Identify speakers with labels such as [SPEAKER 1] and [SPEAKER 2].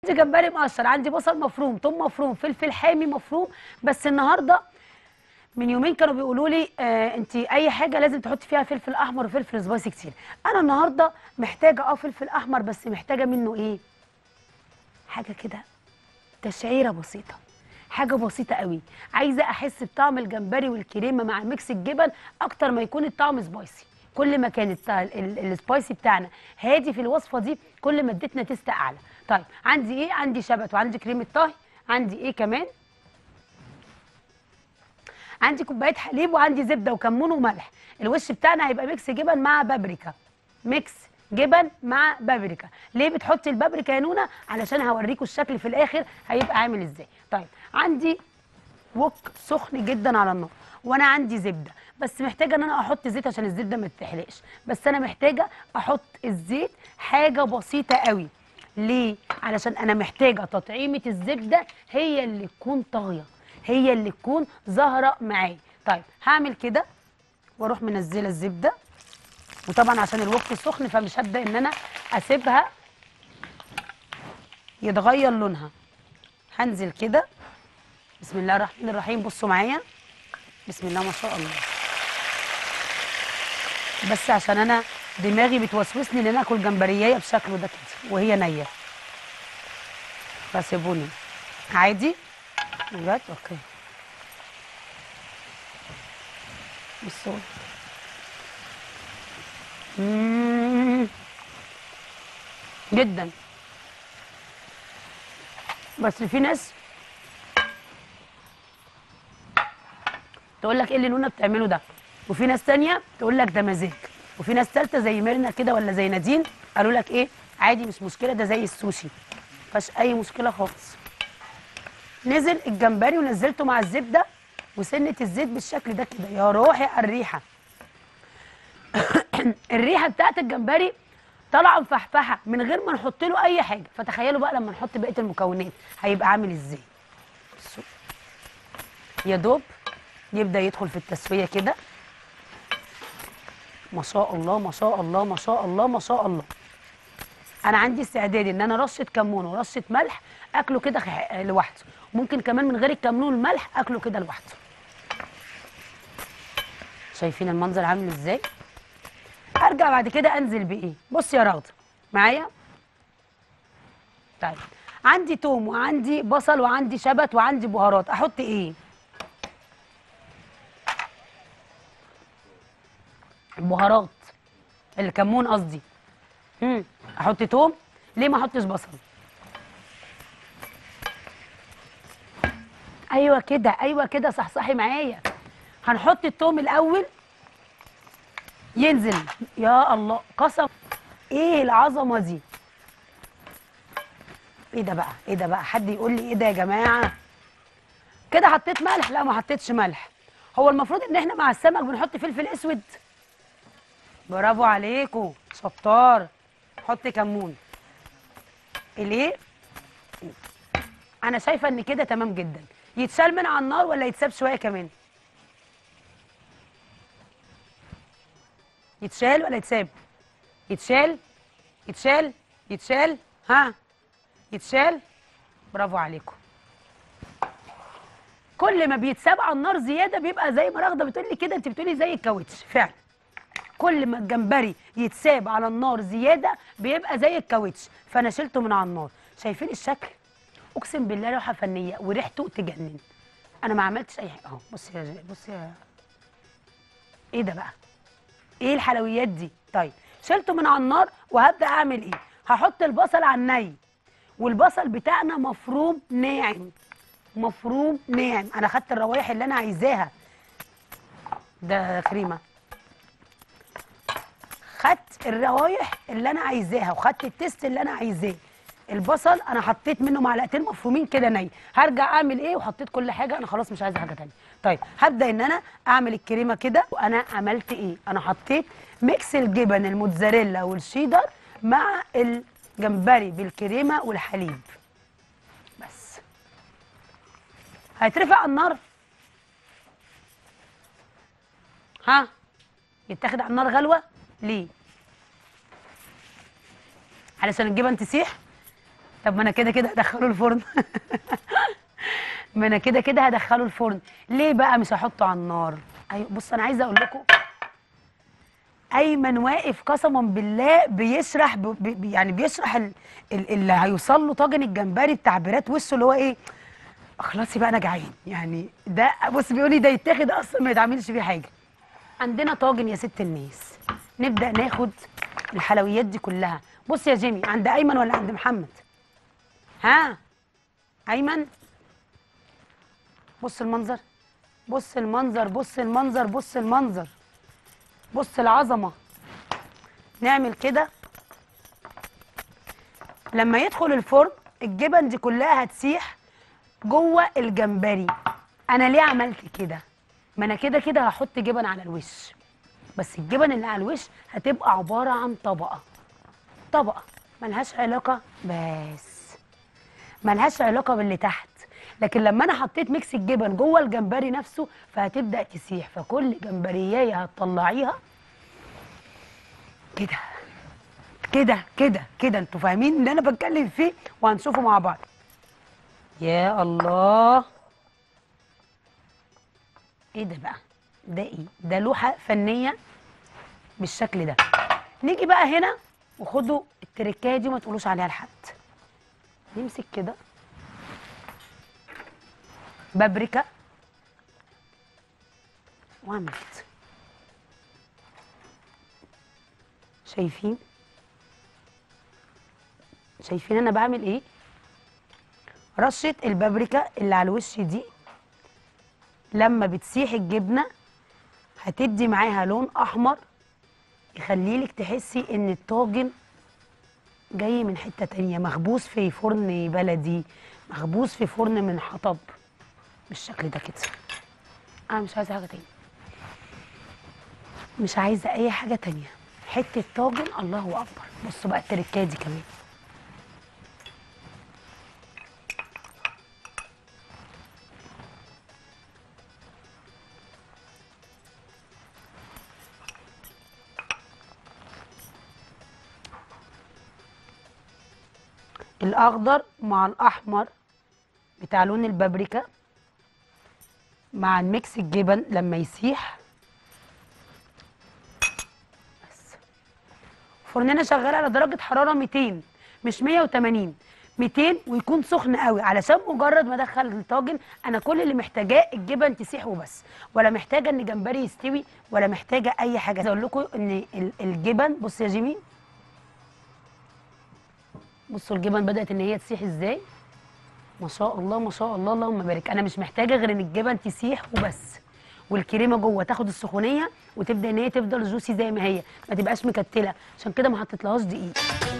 [SPEAKER 1] عندي جمبري مقشر عندي بصل مفروم ثوم مفروم فلفل حامي مفروم بس النهارده من يومين كانوا بيقولوا لي آه انت اي حاجه لازم تحطي فيها فلفل احمر وفلفل سبايسي كتير انا النهارده محتاجه اه فلفل احمر بس محتاجه منه ايه حاجه كده تشعيره بسيطه حاجه بسيطه قوي عايزه احس بطعم الجمبري والكريمه مع ميكس الجبن اكتر ما يكون الطعم سبايسي كل ما كان الت- ال- ال- السبايسي بتاعنا هادي في الوصفه دي كل ما اديتنا تيست اعلى طيب عندي ايه عندي شبت وعندي كريمه طهي عندي ايه كمان عندي كوبايه حليب وعندي زبده وكمون وملح الوش بتاعنا هيبقى ميكس جبن مع بابريكا ميكس جبن مع بابريكا ليه بتحطي البابريكا يا نونا علشان هوريكم الشكل في الاخر هيبقى عامل ازاي طيب عندي وok سخن جدا على النار وانا عندي زبده بس محتاجه ان انا احط زيت عشان الزبده ما تتحرقش بس انا محتاجه احط الزيت حاجه بسيطه قوي ليه علشان انا محتاجه تطعيمه الزبده هي اللي تكون طاغيه هي اللي تكون ظاهره معايا طيب هعمل كده واروح منزله الزبده وطبعا عشان الوك سخن فمش هبدا ان انا اسيبها يتغير لونها هنزل كده بسم الله الرحمن الرحيم بصوا معايا بسم الله ما شاء الله بس عشان انا دماغي بتوسوسني ان انا اكل جمبريايه بشكله ده كده وهي نيه فسيبوني عادي بجد اوكي بصوا مم. جدا بس في ناس تقول لك ايه اللي نونا بتعمله ده وفي ناس تانية تقول لك ده مزاج وفي ناس تالتة زي ميرنا كده ولا زي نادين قالوا لك ايه عادي مش مشكله ده زي السوشي مفيهاش اي مشكله خالص نزل الجمبري ونزلته مع الزبده وسنه الزيت بالشكل ده كده يا روحي على الريحه الريحه بتاعت الجمبري طالعه مفحفحه من غير ما نحط له اي حاجه فتخيلوا بقى لما نحط بقيه المكونات هيبقى عامل ازاي بصوا. يا دوب يبدا يدخل في التسويه كده ما شاء الله ما شاء الله ما شاء الله ما شاء الله انا عندي استعداد ان انا رشه كمون ورشه ملح اكله كده خ- لوحده ممكن كمان من غير الكمون والملح اكله كده لوحده شايفين المنظر عامل ازاي ارجع بعد كده انزل بايه بص يا رغده معايا طيب عندي توم وعندي بصل وعندي شبت وعندي بهارات احط ايه البهارات الكمون قصدي امم احط توم ليه ما احطش بصل ايوه كده ايوه كده صحصحي معايا هنحط التوم الاول ينزل يا الله قسم ايه العظمه دي ايه ده بقى ايه ده بقى حد يقول لي ايه ده يا جماعه كده حطيت ملح لا ما حطيتش ملح هو المفروض ان احنا مع السمك بنحط فلفل اسود برافو عليكم شطار حط كمون ليه انا شايفه ان كده تمام جدا يتشال من على النار ولا يتساب شويه كمان يتشال ولا يتساب يتشال يتشال يتشال ها يتشال برافو عليكم كل ما بيتساب على النار زياده بيبقى زي ما رغده بتقول لي كده انت بتقولي زي الكاوتش فعلا كل ما الجمبري يتساب على النار زياده بيبقى زي الكاوتش فانا شلته من على النار شايفين الشكل اقسم بالله لوحه فنيه وريحته تجنن انا ما عملتش اي حاجه اهو بص يا ج- بص يا ايه ده بقى ايه الحلويات دي طيب شلته من على النار وهبدا اعمل ايه هحط البصل على الني والبصل بتاعنا مفروم ناعم مفروم ناعم انا خدت الروايح اللي انا عايزاها ده كريمه خدت الروايح اللي انا عايزاها وخدت التست اللي انا عايزاه البصل انا حطيت منه معلقتين مفرومين كده ني هرجع اعمل ايه وحطيت كل حاجه انا خلاص مش عايزه حاجه تانية طيب هبدا ان انا اعمل الكريمه كده وانا عملت ايه انا حطيت ميكس الجبن الموتزاريلا والشيدر مع الجمبري بالكريمه والحليب بس هيترفع على النار ها يتاخد على النار غلوه ليه علشان الجبن تسيح طب ما انا كده كده هدخله الفرن ما انا كده كده هدخله الفرن ليه بقى مش هحطه على النار ايوه بص انا عايزه اقول لكم ايمن واقف قسما بالله بيشرح ب... ب... يعني بيشرح ال... ال... اللي هيوصل له طاجن الجمبري بتعبيرات وشه اللي هو ايه اخلصي بقى انا جعان يعني ده بص بيقول لي ده يتاخد اصلا ما يتعملش فيه حاجه عندنا طاجن يا ست الناس نبدا ناخد الحلويات دي كلها بص يا جيمي عند ايمن ولا عند محمد ها ايمن بص المنظر بص المنظر بص المنظر بص المنظر بص العظمه نعمل كده لما يدخل الفرن الجبن دي كلها هتسيح جوه الجمبري انا ليه عملت كده ما انا كده كده هحط جبن على الوش بس الجبن اللي على الوش هتبقى عباره عن طبقه طبقه ملهاش علاقه بس ملهاش علاقه باللي تحت لكن لما انا حطيت ميكس الجبن جوه الجمبري نفسه فهتبدا تسيح فكل جمبريايه هتطلعيها كده كده كده كده انتوا فاهمين اللي انا بتكلم فيه وهنشوفه مع بعض يا الله ايه ده بقى ده ايه ده لوحه فنيه بالشكل ده نيجي بقى هنا وخدوا التركايه دي وما تقولوش عليها لحد نمسك كده بابريكا واعمل كده شايفين شايفين انا بعمل ايه رشه البابريكا اللي على الوش دي لما بتسيح الجبنه هتدي معاها لون احمر يخليلك تحسي ان الطاجن جاي من حته تانية مخبوز في فرن بلدي مخبوز في فرن من حطب بالشكل ده كده انا مش عايزه حاجه تانية مش عايزه اي حاجه تانية حته طاجن الله اكبر بصوا بقى التركايه دي كمان الاخضر مع الاحمر بتاع لون البابريكا مع الميكس الجبن لما يسيح بس فرننا شغال على درجه حراره 200 مش 180 200 ويكون سخن قوي علشان مجرد ما ادخل الطاجن انا كل اللي محتاجاه الجبن تسيح وبس ولا محتاجه ان جمبري يستوي ولا محتاجه اي حاجه عايزه اقول لكم ان ال- الجبن بص يا جيمي بصوا الجبن بدات ان هي تسيح ازاي ما شاء الله ما شاء الله اللهم بارك انا مش محتاجه غير ان الجبن تسيح وبس والكريمه جوه تاخد السخونيه وتبدا ان هي تفضل جوسي زي ما هي ما تبقاش مكتله عشان كده ما حطيتلهاش دقيق